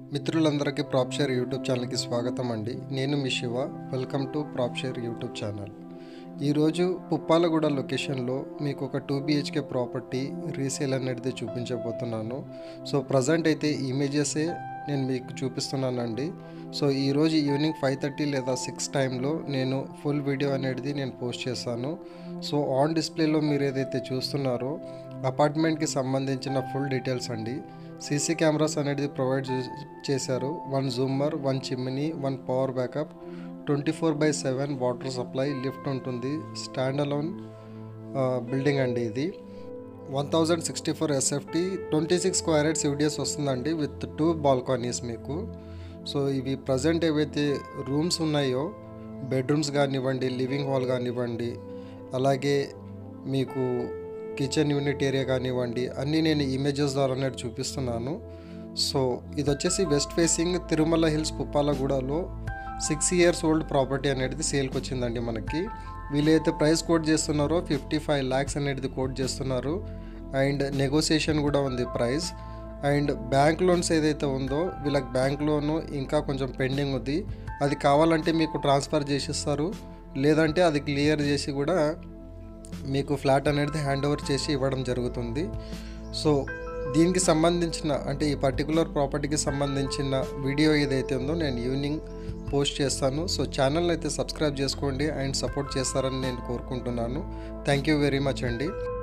మిత్రులందరికీ ప్రాప్షేర్ యూట్యూబ్ ఛానల్కి స్వాగతం అండి నేను మీ Shiva welcome to propshare YouTube channel ఈరోజు పుప్పాలగూడ లొకేషన్లో మీకు ఒక టూ బిహెచ్కే ప్రాపర్టీ రీసేల్ అనేది చూపించబోతున్నాను సో ప్రజెంట్ అయితే ఇమేజెసే నేను మీకు చూపిస్తున్నానండి సో ఈరోజు ఈవినింగ్ ఫైవ్ థర్టీ లేదా సిక్స్ టైంలో నేను ఫుల్ వీడియో అనేది నేను పోస్ట్ చేశాను సో ఆన్ డిస్ప్లేలో మీరు ఏదైతే చూస్తున్నారో అపార్ట్మెంట్కి సంబంధించిన ఫుల్ డీటెయిల్స్ అండి సీసీ కెమెరాస్ అనేది ప్రొవైడ్ చే- చేశారు వన్ జూమర్ one chimney one power backup twenty four by seven water supply lift ఉంటుంది స్టాండ్ అలోన్ బిల్డింగ్ అండి ఇది one thousand sixty four SFT twenty six square yards UDS వస్తుందండి with two balconies మీకు so ఇవి present ఏవైతే rooms ఉన్నాయో bedrooms కానివ్వండి living hall కానివ్వండి అలాగే మీకు కిచెన్ యూనిట్ ఏరియా కానివ్వండి అన్నీ నేను ఇమేజెస్ ద్వారానే చూపిస్తున్నాను సో ఇది వచ్చేసి వెస్ట్ ఫేసింగ్ తిరుమల హిల్స్ పుప్పాలగూడలో సిక్స్ ఇయర్స్ ఓల్డ్ ప్రాపర్టీ అనేది సేల్కి వచ్చిందండి మనకి వీళ్ళైతే ప్రైస్ కోట్ చేస్తున్నారో ఫిఫ్టీ ఫైవ్ ల్యాక్స్ అనేది కోట్ చేస్తున్నారు అండ్ నెగోసియేషన్ కూడా ఉంది ప్రైస్ అండ్ బ్యాంక్ లోన్స్ ఏదైతే ఉందో వీళ్ళకి బ్యాంక్ లోను ఇంకా కొంచెం పెండింగ్ ఉంది అది కావాలంటే మీకు ట్రాన్స్ఫర్ చేసిస్తారు లేదంటే అది క్లియర్ చేసి కూడా మీకు ఫ్లాట్ అనేది హ్యాండ్ ఓవర్ చేసి ఇవ్వడం జరుగుతుంది సో దీనికి సంబంధించిన అంటే ఈ పర్టికులర్ ప్రాపర్టీకి సంబంధించిన వీడియో ఏదైతే ఉందో నేను ఈవినింగ్ పోస్ట్ చేస్తాను సో ఛానల్ అయితే సబ్స్క్రైబ్ చేసుకోండి అండ్ సపోర్ట్ చేస్తారని నేను కోరుకుంటున్నాను థ్యాంక్ యూ వెరీ మచ్ అండి